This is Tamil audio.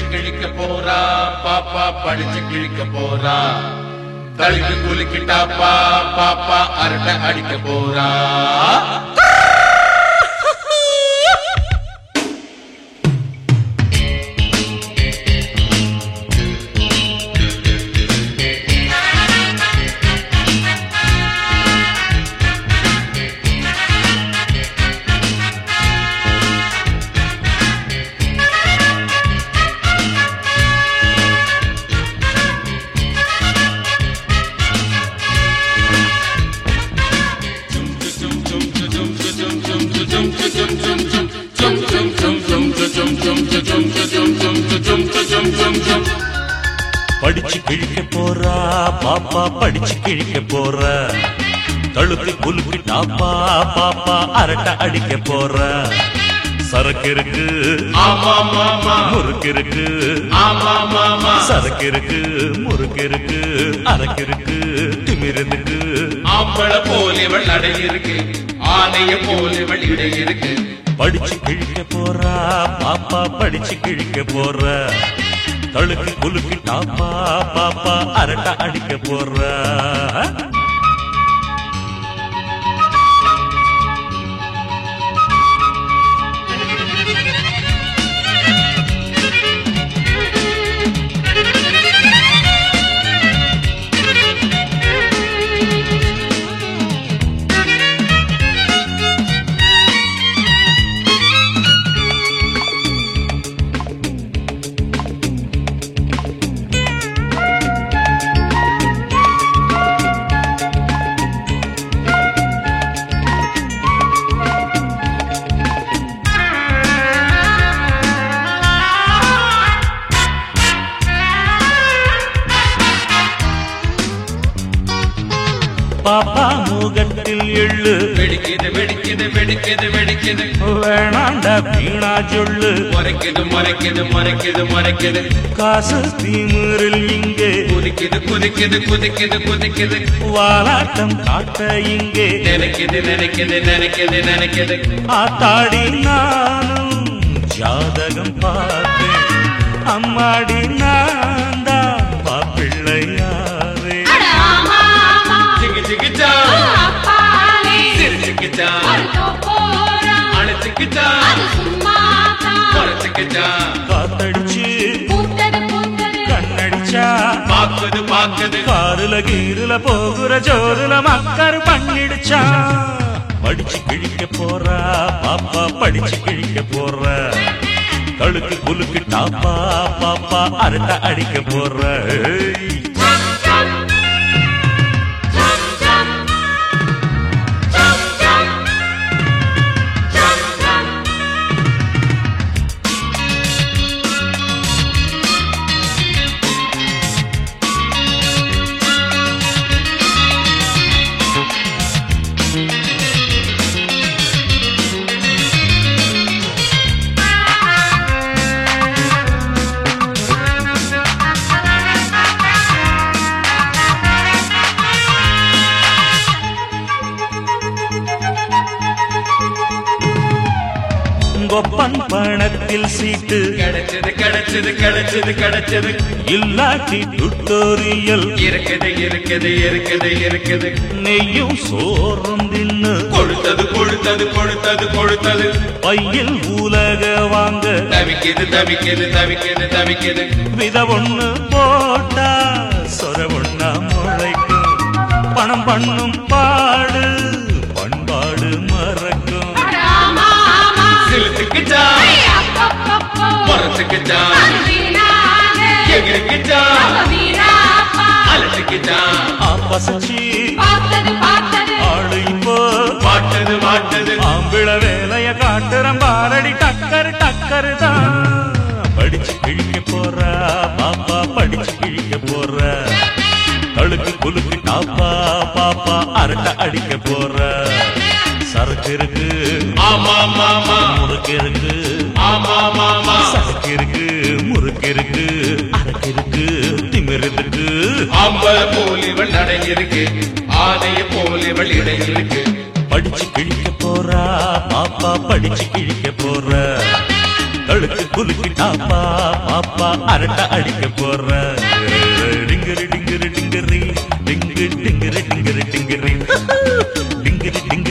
கிழிக்க போறா பாப்பா படிச்சு கிழிக்க போறா தழுக்கு குலுக்கிட்டாப்பா பாப்பா அரட்டை அடிக்க போறா படிச்சு கிழிக்க போறா பாப்பா படிச்சு கிழிக்க போற தழுக்கு குலுக்கி டாப்பா பாப்பா அரட்டை அடிக்க போற சரக்கு இருக்கு ஆமா மாமா முறுக்கு இருக்கு ஆமா மாமா சரக்கு இருக்கு முறுக்கு இருக்கு அரக்கு இருக்கு திமிருக்கு ஆம்பளை போலிவள் நடை இருக்கு ஆனைய போலிவள் இடை இருக்கு படிச்சு கிழிக்க போறா பாப்பா படிச்சு கிழிக்க போற தழுக்கு குலுக்கி டாப்பா பாப்பா அரட்டை அடிக்க போற பாப்பா முகத்தில் எள்ளு வெடிக்குது வெடிக்குது வெடிக்குது வெடிக்குது வேணாண்டா வீணா சொல்லு முறைக்குது முறைக்குது முறைக்குது முறைக்குது காசு தீமுறில் இங்கே குதிக்குது குதிக்குது குதிக்குது குதிக்குது வாலாட்டம் காட்ட இங்கே நினைக்குது நினைக்குது நினைக்குது நினைக்குது ஆத்தாடி நானும் ஜாதகம் பார்த்தேன் அம்மாடி நான் தான் பாப்பிள்ளையாரே அட ஆமா ஆமா சிக்கு சிக்கிச்சா அப்பாலே சிரிச்சுக்கிச்சா அழுத்தோ போறா அணைச்சுக்கிச்சா அது சும்மாதான் குறைச்சுக்கிச்சா காத்தடிச்சு பூத்தது பூத்தது கண்ணடிச்சா பாக்குது பாக்குது காருல கீருல போகுற ஜோருல மக்கர் பண்ணிடுச்சா படிச்சு கிழிக்க போறா பாப்பா படிச்சு கிழிக்க போற தழுக்கு குலுக்கு டாப்பா பாப்பா அரட்டை அடிக்க போற ஏய். ஜம் ஜம் ஜம் ஜம் ஜம் ஜம் ஜம் ஜம் கொப்பன் பணத்தில் சீட்டு கிடைச்சது கிடைச்சது கிடைச்சது கிடைச்சது இல்லாட்டி டுட்டோரியல் இருக்குது இருக்குது இருக்குது இருக்குது நெய்யும் சோறும் தின்னு கொடுத்தது கொடுத்தது கொடுத்தது கொடுத்தது பையில் உலக வாங்க தவிக்குது தவிக்குது தவிக்குது தவிக்குது வித ஒண்ணு போட்டா சொர ஒண்ணா முளைக்கும் பணம் பண்ணும் பாடு பண்பாடு மறக்கும் அட ஆமா ஆமா சிலுத்துக்குச்சா ஏய் அப்பப்பப்போ முறைச்சுக்குச்சா அது வீணாக எகிரிக்குச்சா நம்ம வீராப்பா அலட்டுக்குச்சா ஆப்பசச்சி பார்த்தது பார்த்தது ஆளு இப்போ மாட்டது மாட்டது ஆம்பிள வேலைய காட்டுறம் பாரடி டக்கர் டக்கர் தான் படிச்சு கிழிக்க போறா பாப்பா படிச்சு கிழிக்க போற தழுக்கு குலுக்கு டாப்பா பாப்பா அரட்டை அடிக்க போற சரக்கு இருக்கு ஆமா மாமா முறுக்கு இருக்கு ஆமா மாமா சரக்கு இருக்கு முறுக்கு இருக்கு அரக்கு இருக்கு திமிர் இருக்கு ஆம்பள போலிவள் நடை இருக்கு ஆனைய போலிவள் இடை இருக்கு படிச்சு கிழிக்க போறா பாப்பா படிச்சு கிழிக்க போற தழுக்கு குலுக்கிட்டாப்பா பாப்பா அரட்டை அடிக்க போற டிங்கிரி டிங்கிரி டிங்கிரி டிங்கு டிங்கிரி டிங்கிரி டிங்கிரி டிங்கிரி டிங்கிரி